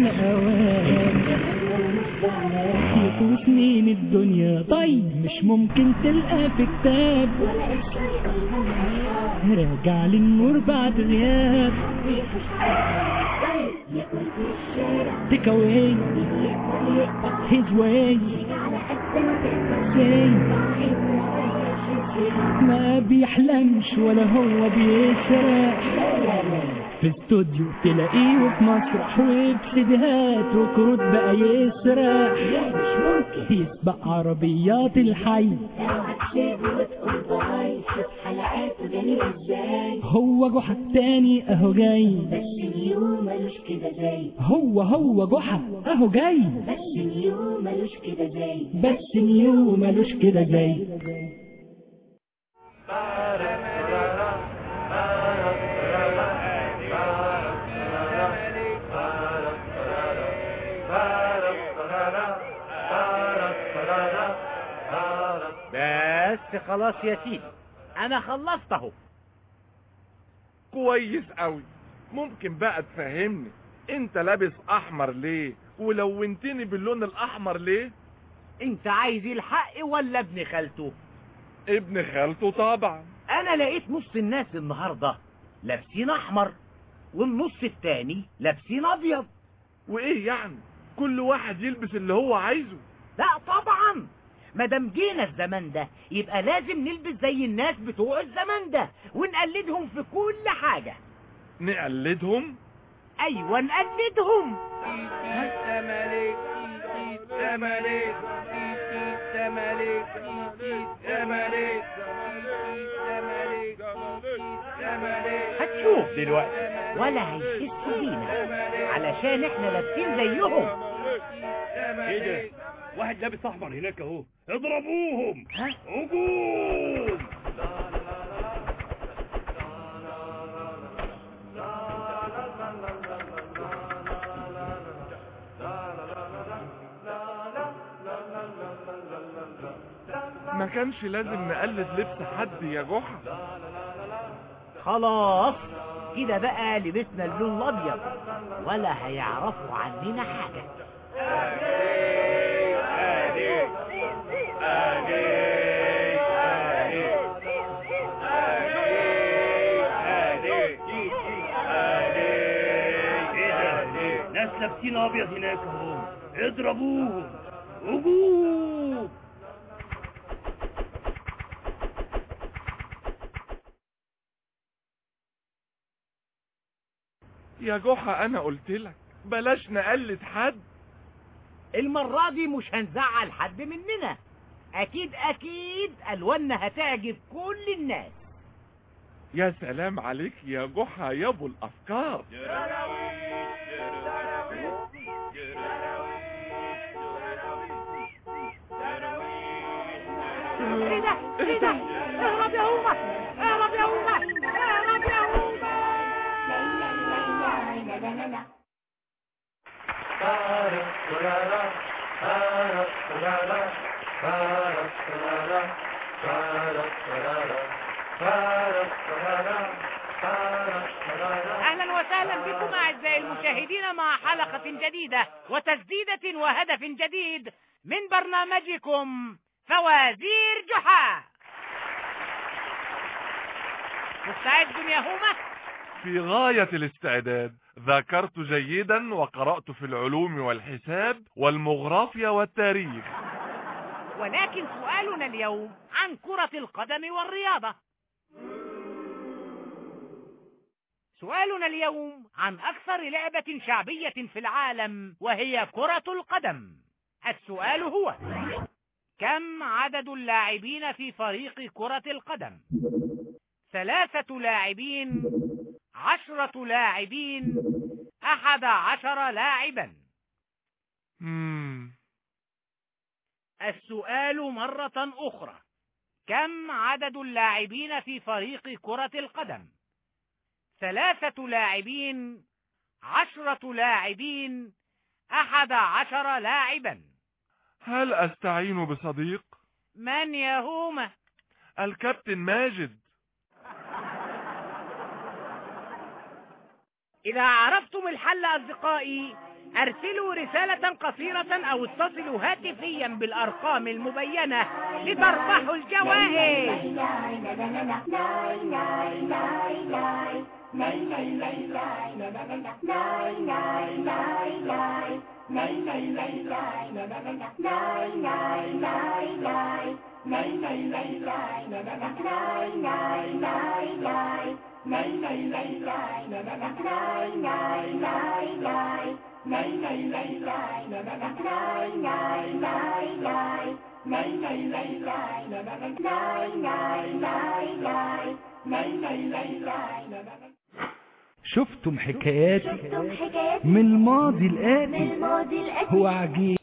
يطوف سنين الدنيا طيب مش ممكن تلقى في كتاب راجع للنور بعد غياب Take away his way say ما بيحلمش ولا هو بيسرق في استوديو تلاقيه وفي مسرح وبسيديهات وكروت بقى يسرق يسبق عربيات الحي هو جحا التاني اهو جاي بس نيو ملوش كده زي هو هو جحا اهو جاي بس نيو ملوش كده زي بس نيو ملوش كده زي بس خلاص يا سيدي انا خلصت اهو كويس قوي ممكن بقى تفهمني انت لابس احمر ليه ولونتني باللون الاحمر ليه انت عايز الحق ولا ابن خالته ابن خالته طبعا انا لقيت نص الناس النهارده لابسين احمر والنص التاني لابسين ابيض وايه يعني كل واحد يلبس اللي هو عايزه لا طبعا ما دام جينا الزمان ده يبقى لازم نلبس زي الناس بتوع الزمان ده ونقلدهم في كل حاجة نقلدهم ايوه نقلدهم هتشوف دلوقتي ولا هيحسوا بينا علشان احنا لابسين زيهم ايه ده واحد لابس احمر هناك اهو اضربوهم ها؟ هجوم ما كانش لازم نقلد لبس حد يا جحا خلاص كده بقى لبسنا اللون الابيض ولا هيعرفوا عننا حاجة ايه ده ناس لابسين ابيض هناك اهو اضربوهم هجوم يا جحا انا قلت لك بلاش نقلد حد المرة دي مش هنزعل حد مننا اكيد اكيد الواننا هتعجب كل الناس يا سلام عليك يا جحا يا ابو الافكار ايه ده ايه ده اهرب يا هوما اهرب يا هوما اهرب يا هوما اهلا وسهلا بكم اعزائي المشاهدين مع حلقة جديدة وتسديدة وهدف جديد من برنامجكم فوازير جحا مستعد يا هومة في غاية الاستعداد ذاكرت جيدا وقرأت في العلوم والحساب والمغرافيا والتاريخ ولكن سؤالنا اليوم عن كرة القدم والرياضة سؤالنا اليوم عن أكثر لعبة شعبية في العالم وهي كرة القدم السؤال هو كم عدد اللاعبين في فريق كرة القدم ثلاثة لاعبين عشرة لاعبين أحد عشر لاعبا مم. السؤال مرة أخرى كم عدد اللاعبين في فريق كرة القدم ثلاثة لاعبين عشرة لاعبين أحد عشر لاعبا هل أستعين بصديق؟ من يا هومة الكابتن ماجد إذا عرفتم الحل أصدقائي أرسلوا رسالة قصيرة أو اتصلوا هاتفيا بالأرقام المبينة لتربحوا الجوائز شفتم حكاياتي شفتم حكايات من الماضي من الآتي الماضي الأتي هو عجيب